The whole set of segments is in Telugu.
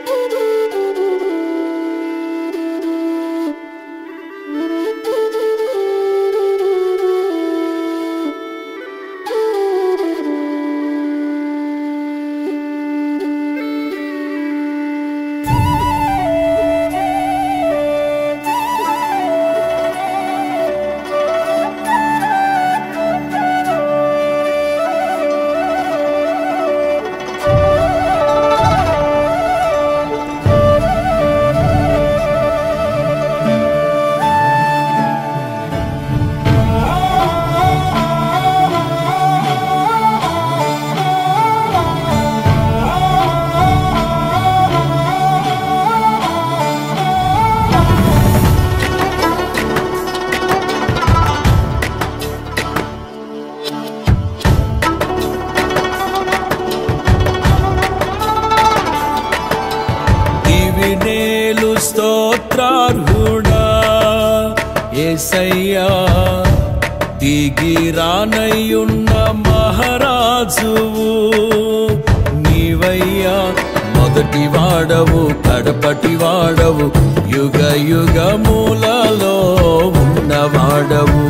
దివినేలు స్తోత్రార్హుడా ఏసయ్యా దిగి రానయ్యున్న మహారాజువు నీవయ్యా మొదటి వాడవు కడపటి వాడవు యుగ యుగములలో ఉన్నవాడవు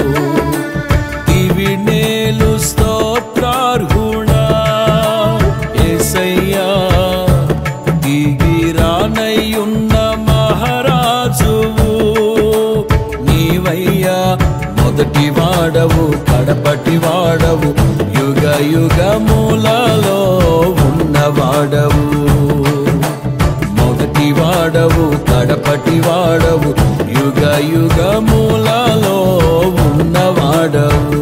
దివినేలు స్తోత్రార్హుడా ఏసయ్యా దిగిరానయ్యున్న మహారాజువు నీవయ్యా మొదటి వాడవు కడపటి వాడవు యుగ యుగములలో ఉన్నవాడవు మొదటి వాడవు కడపటి వాడవు యుగ యుగములలో ఉన్నవాడవు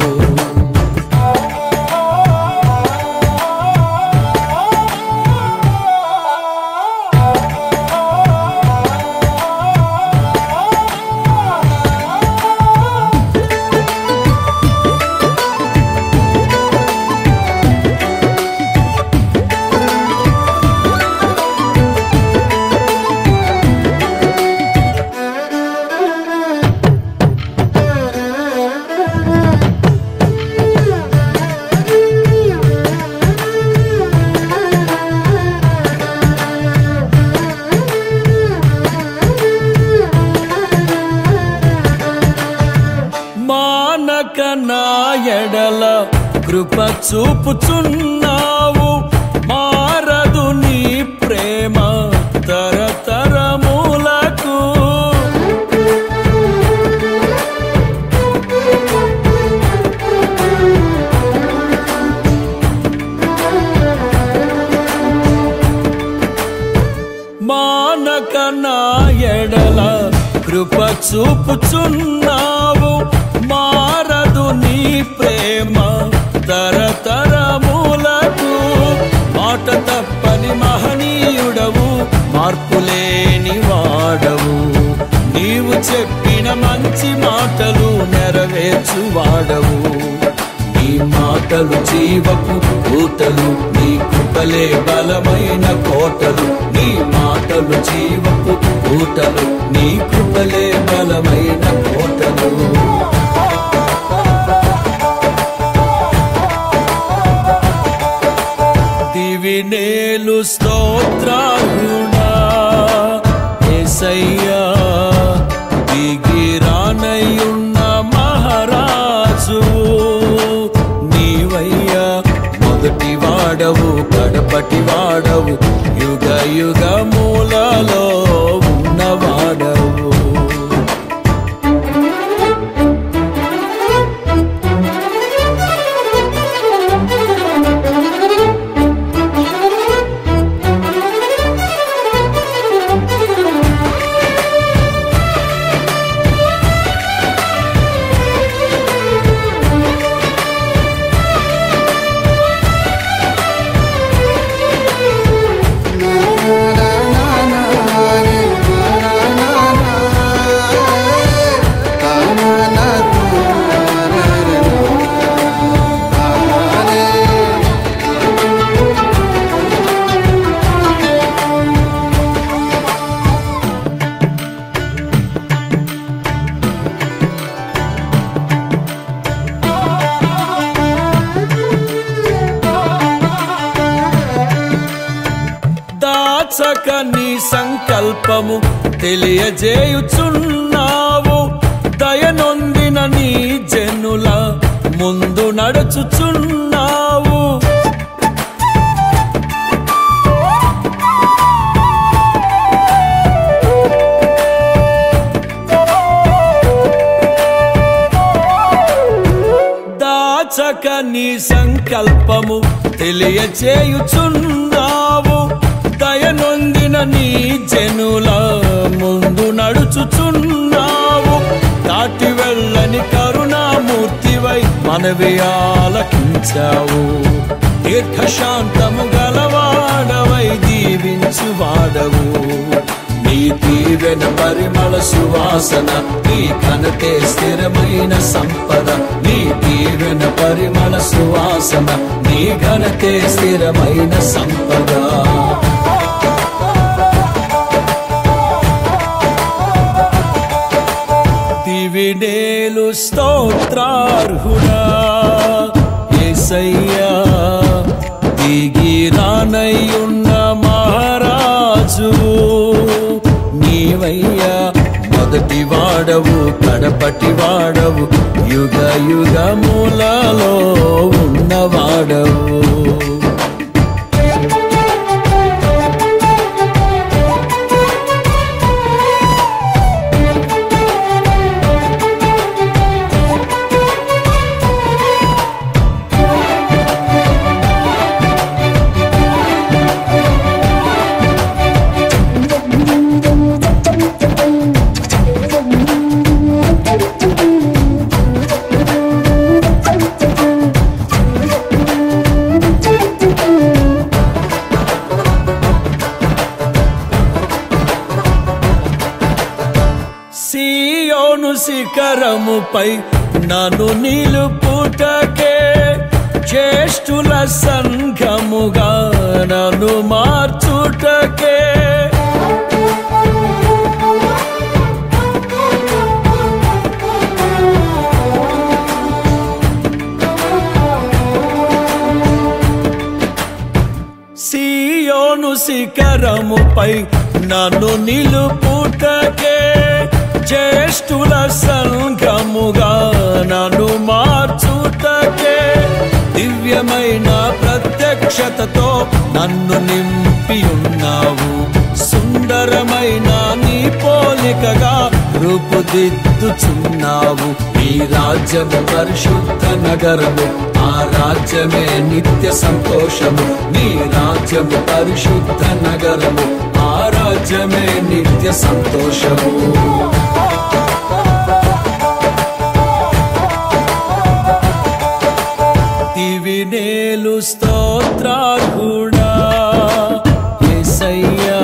మానక నా ఎడల కృప చూపుచున్నావు మారదు నీ ప్రేమ తరతరములకు మానక నా ఎడల కృప చూపుచున్నావు మారదు నీ ప్రేమ తరతరములకు మాట తప్పని మహనీయుడవు మార్పులేని వాడవు నీవు చెప్పిన మంచి మాటలు నెరవేర్చువాడవు నీ మాటలు జీవపు పూతలు నీ కృపలే బలమైన కోటలు నీ మాటలు జీవపు పూతలు నీ కృపలే బలమైన కోటలు దివినేలు స్తోత్రాలుడా ఏసయ్యా దిగిరానయ్యున్న మహారాజు నీవయ్యా మొదటి వాడవు కడపటి వాడవు యుగ యుగములలో ఉన్నవాడవు నా దాచక నీ సంకల్పము తెలియజేయుచున్నావు దయనొందిన నీ జనుల ముందు నడుచుచున్నావు దాచక నీ సంకల్పము తెలియచేయుచున్నావు దయనొందిన నీ జనుల ముందు నడుచుచున్నావు దాటి వెళ్ళని కరుణామూర్తివై మనవి ఆలకించావు దీర్ఘశాంతము గలవాడవై దీవించువాడవు నీ దీవెన పరిమళ సువాసన నీ ఘనతే స్థిరమైన సంపద నీ దీవెన పరిమళ సువాసన నీ ఘనతే స్థిరమైన సంపద దివినేలు స్తోత్రార్హుడా ఏసయ్యా దిగి రానయ్యున్న మహారాజు నీవయ్యా మొదటి వాడవు కడపటి వాడవు యుగ యుగ మూలలో ఉన్నవాడవు సియోను శిఖరముపై నన్ను నిలుపుటకే జ్యేష్ఠుల సంఘముగా నన్ను మార్చుటకే సియోను శిఖరముపై నన్ను నిలుపుటకే జ్యేష్ఠుల సంఘముగా నన్ను మార్చుటకే దివ్యమైన ప్రత్యక్షతతో నన్ను నింపి ఉన్నావు సుందరమైన నీ పోలికగా రూపుదిద్దుచున్నావు ఈ రాజ్యము పరిశుద్ధ నగరము ఆ రాజ్యమే నిత్య సంతోషము నీ రాజ్యము పరిశుద్ధ నగరము ఆ రాజ్యమే నిత్య సంతోషము దివినేలు స్తోత్రార్హుడా యేసయ్యా